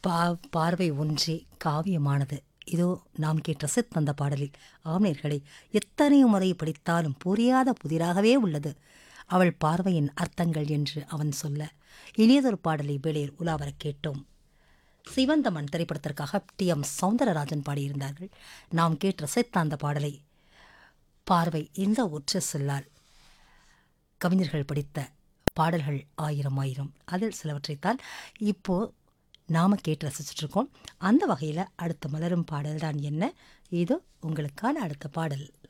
பா பார்வை ஒன்றே காவியமானது இதோ நாம் கேட்ட சித் அந்த பாடலில் ஆம்நேர்களை எத்தனையோ முறை படித்தாலும் புரியாத புதிராகவே உள்ளது அவள் பார்வையின் அர்த்தங்கள் என்று அவன் சொல்ல இனியதொரு பாடலை வேளையில் உலாவர கேட்டோம் சிவந்தமன் திரைப்படத்திற்காக டி எம் சௌந்தரராஜன் பாடியிருந்தார்கள் நாம் கேட்டு ரசித்த அந்த பாடலை பார்வை இந்த ஒற்ற சொல்லால் கவிஞர்கள் படித்த பாடல்கள் ஆயிரம் ஆயிரம் அதில் சிலவற்றைத்தான் இப்போ நாம கேட்டு ரசிச்சுட்டு இருக்கோம் அந்த வகையில் அடுத்த மலரும் பாடல் தான் என்ன இது உங்களுக்கான அடுத்த பாடல்